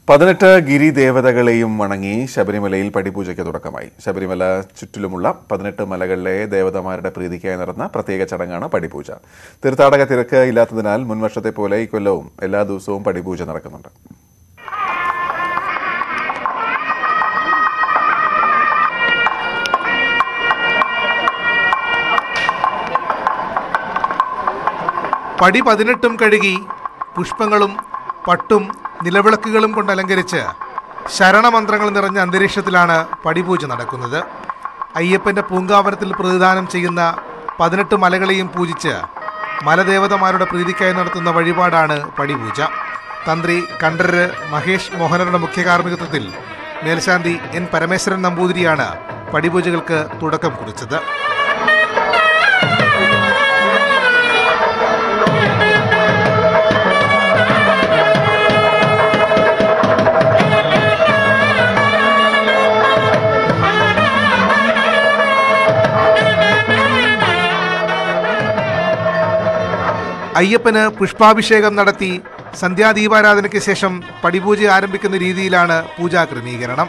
പതിനെട്ട് ഗിരിദേവതകളെയും വണങ്ങി ശബരിമലയിൽ പടിപൂജയ്ക്ക് തുടക്കമായി ശബരിമല ചുറ്റിലുമുള്ള പതിനെട്ട് മലകളിലെ ദേവതമാരുടെ പ്രീതിക്കായി നടന്ന പ്രത്യേക ചടങ്ങാണ് പടിപൂജ തീർത്ഥാടക തിരക്ക് ഇല്ലാത്തതിനാൽ മുൻവർഷത്തെ പോലെ ഇക്കൊല്ലവും എല്ലാ ദിവസവും പടിപൂജ നടക്കുന്നുണ്ട് പടി പതിനെട്ടും കഴുകി പുഷ്പങ്ങളും പട്ടും നിലവിളക്കുകളും കൊണ്ട് അലങ്കരിച്ച് ശരണമന്ത്രങ്ങൾ നിറഞ്ഞ അന്തരീക്ഷത്തിലാണ് പടിപൂജ നടക്കുന്നത് അയ്യപ്പൻ്റെ പൂങ്കാവനത്തിൽ പ്രതിദാനം ചെയ്യുന്ന പതിനെട്ട് മലകളെയും പൂജിച്ച് മലദേവതമാരുടെ പ്രീതിക്കായി നടത്തുന്ന വഴിപാടാണ് പടിപൂജ തന്ത്രി കണ്ഠരര് മഹേഷ് മോഹനരുടെ മുഖ്യ കാർമ്മികത്വത്തിൽ മേൽശാന്തി എൻ പരമേശ്വരൻ നമ്പൂതിരിയാണ് പടിപൂജകൾക്ക് തുടക്കം കുറിച്ചത് അയ്യപ്പന് പുഷ്പാഭിഷേകം നടത്തി സന്ധ്യാദീപാരാധനയ്ക്ക് ശേഷം പടിപൂജ ആരംഭിക്കുന്ന രീതിയിലാണ് പൂജാ ക്രമീകരണം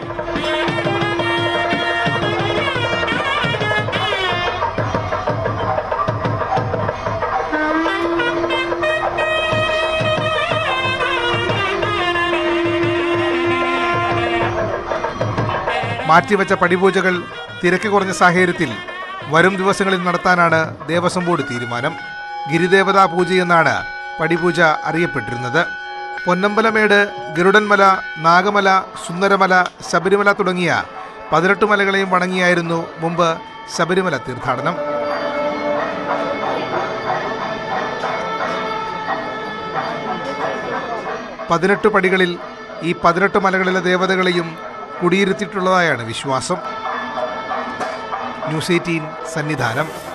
മാറ്റിവെച്ച പടിപൂജകൾ തിരക്ക് കുറഞ്ഞ സാഹചര്യത്തിൽ വരും ദിവസങ്ങളിൽ നടത്താനാണ് ദേവസ്വം ബോർഡ് തീരുമാനം ഗിരിദേവതാ പൂജയെന്നാണ് പടിപൂജ അറിയപ്പെട്ടിരുന്നത് പൊന്നമ്പലമേട് ഗരുഡൻമല നാഗമല സുന്ദരമല ശബരിമല തുടങ്ങിയ പതിനെട്ട് മലകളെയും വണങ്ങിയായിരുന്നു മുമ്പ് ശബരിമല തീർത്ഥാടനം പതിനെട്ട് പടികളിൽ ഈ പതിനെട്ട് മലകളിലെ ദേവതകളെയും കുടിയിരുത്തിയിട്ടുള്ളതായാണ് വിശ്വാസം ന്യൂസ് എയ്റ്റീൻ സന്നിധാനം